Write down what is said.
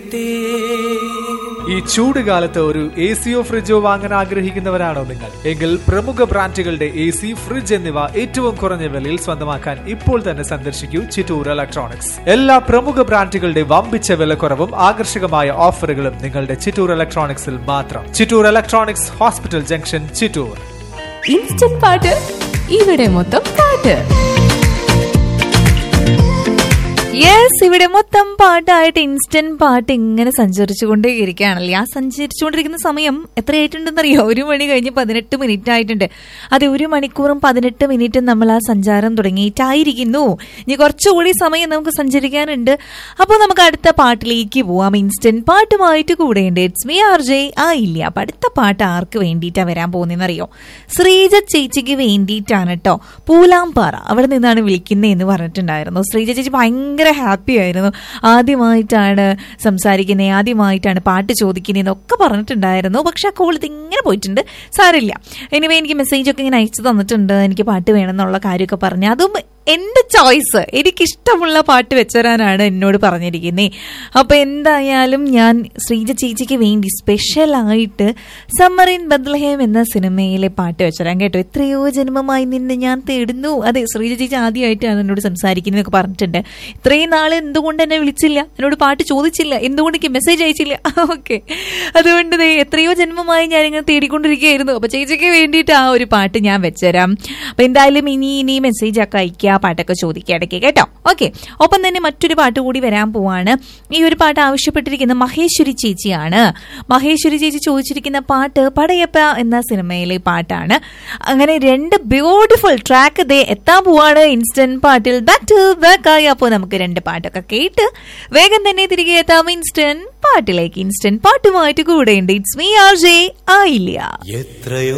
കേട്ടേ ഈ ചൂട് കാലത്ത് ഒരു എ സിയോ ഫ്രിഡ്ജോ വാങ്ങാൻ ആഗ്രഹിക്കുന്നവരാണോ നിങ്ങൾ എങ്കിൽ പ്രമുഖ ബ്രാൻഡുകളുടെ എ സി ഫ്രിഡ്ജ് എന്നിവ ഏറ്റവും കുറഞ്ഞ വിലയിൽ സ്വന്തമാക്കാൻ ഇപ്പോൾ തന്നെ സന്ദർശിക്കൂ ചിറ്റൂർ ഇലക്ട്രോണിക്സ് എല്ലാ പ്രമുഖ ബ്രാൻഡുകളുടെ വമ്പിച്ച വിലക്കുറവും ആകർഷകമായ ഓഫറുകളും നിങ്ങളുടെ ചിറ്റൂർ ഇലക്ട്രോണിക്സിൽ മാത്രം Chittur electronics hospital junction Chittur instant പാട്ട് ഇവിടെ മൊത്തം പാട്ട് യെസ് ഇവിടെ മൊത്തം പാട്ടായിട്ട് ഇൻസ്റ്റന്റ് പാട്ട് ഇങ്ങനെ സഞ്ചരിച്ചുകൊണ്ടേയിരിക്കുകയാണല്ലേ ആ സഞ്ചരിച്ചുകൊണ്ടിരിക്കുന്ന സമയം എത്രയായിട്ടുണ്ടെന്നറിയോ ഒരു മണി കഴിഞ്ഞ് പതിനെട്ട് മിനിറ്റ് ആയിട്ടുണ്ട് അതെ ഒരു മണിക്കൂറും പതിനെട്ട് മിനിറ്റും നമ്മൾ ആ സഞ്ചാരം തുടങ്ങിയിട്ടായിരിക്കുന്നു ഇനി കുറച്ചുകൂടി സമയം നമുക്ക് സഞ്ചരിക്കാനുണ്ട് അപ്പോൾ നമുക്ക് അടുത്ത പാട്ടിലേക്ക് പോവാം ഇൻസ്റ്റന്റ് പാട്ടുമായിട്ട് കൂടെയുണ്ട് ഇറ്റ്സ് മീ ആർ ജെ ആ ഇല്ല അപ്പൊ അടുത്ത പാട്ട് ആർക്ക് വേണ്ടിയിട്ടാണ് വരാൻ പോകുന്നതെന്നറിയോ ശ്രീജ ചേച്ചിക്ക് വേണ്ടിയിട്ടാണ് കേട്ടോ പൂലാംപാറ അവിടെ നിന്നാണ് വിളിക്കുന്നതെന്ന് പറഞ്ഞിട്ടുണ്ടായിരുന്നു ശ്രീജ ചേച്ചി ഭയങ്കര ഹാപ്പി ആയിരുന്നു ആദ്യമായിട്ടാണ് സംസാരിക്കുന്നത് ആദ്യമായിട്ടാണ് പാട്ട് ചോദിക്കുന്നതെന്നൊക്കെ പറഞ്ഞിട്ടുണ്ടായിരുന്നു പക്ഷെ ആ കോൾ ഇതിങ്ങനെ പോയിട്ടുണ്ട് സാരമില്ല എനിവേ എനിക്ക് മെസ്സേജ് ഒക്കെ ഇങ്ങനെ അയച്ചു തന്നിട്ടുണ്ട് എനിക്ക് പാട്ട് വേണം എന്നുള്ള കാര്യമൊക്കെ പറഞ്ഞു അതും എന്റെ ചോയ്സ് എനിക്കിഷ്ടമുള്ള പാട്ട് വെച്ചരാനാണ് എന്നോട് പറഞ്ഞിരിക്കുന്നത് അപ്പൊ എന്തായാലും ഞാൻ ശ്രീജ ചേച്ചിക്ക് വേണ്ടി സ്പെഷ്യലായിട്ട് സമ്മർ ഇൻ ബദ്ലഹേം എന്ന സിനിമയിലെ പാട്ട് വെച്ചരാൻ കേട്ടോ എത്രയോ ജന്മമായി നിന്നെ ഞാൻ തേടുന്നു അതെ ശ്രീജ ചേച്ചി ആദ്യമായിട്ടാണ് എന്നോട് സംസാരിക്കുന്നതൊക്കെ പറഞ്ഞിട്ടുണ്ട് ഇത്രയും നാൾ എന്തുകൊണ്ട് എന്നെ വിളിച്ചില്ല എന്നോട് പാട്ട് ചോദിച്ചില്ല എന്തുകൊണ്ട് എനിക്ക് മെസ്സേജ് അയച്ചില്ല ഓക്കെ അതുകൊണ്ട് ദേ എത്രയോ ജന്മമായി ഞാൻ ഇങ്ങനെ തേടിക്കൊണ്ടിരിക്കുകയായിരുന്നു അപ്പൊ ചേച്ചിക്ക് വേണ്ടിയിട്ട് ആ ഒരു പാട്ട് ഞാൻ വെച്ചുതരാം അപ്പൊ എന്തായാലും ഇനി ഇനി മെസ്സേജ് ഒക്കെ അയക്കുക പാട്ടൊക്കെ ചോദിക്കുക ഇടയ്ക്ക് കേട്ടോ ഓക്കെ ഒപ്പം തന്നെ മറ്റൊരു പാട്ട് കൂടി വരാൻ പോവാണ് ഈ ഒരു പാട്ട് ആവശ്യപ്പെട്ടിരിക്കുന്ന മഹേശ്വരി ചേച്ചിയാണ് മഹേശ്വരി ചേച്ചി ചോദിച്ചിരിക്കുന്ന പാട്ട് പടയപ്പ എന്ന സിനിമയിലെ പാട്ടാണ് അങ്ങനെ രണ്ട് ബ്യൂട്ടിഫുൾ ട്രാക്ക് ദേ എത്താൻ പോവാണ് ഇൻസ്റ്റന്റ് പാട്ടിൽ ബാക്ക് ടു ബാക്ക് ആയി അപ്പോൾ നമുക്ക് രണ്ട് പാട്ടൊക്കെ കേട്ട് വേഗം തന്നെ തിരികെ എത്താം ഇൻസ്റ്റന്റ് പാട്ടിലേക്ക് ഇൻസ്റ്റന്റ് പാട്ടുമായിട്ട് കൂടെയുണ്ട് ഇറ്റ്സ് മീ ആർ ജെ ആയില്ല എത്രയോ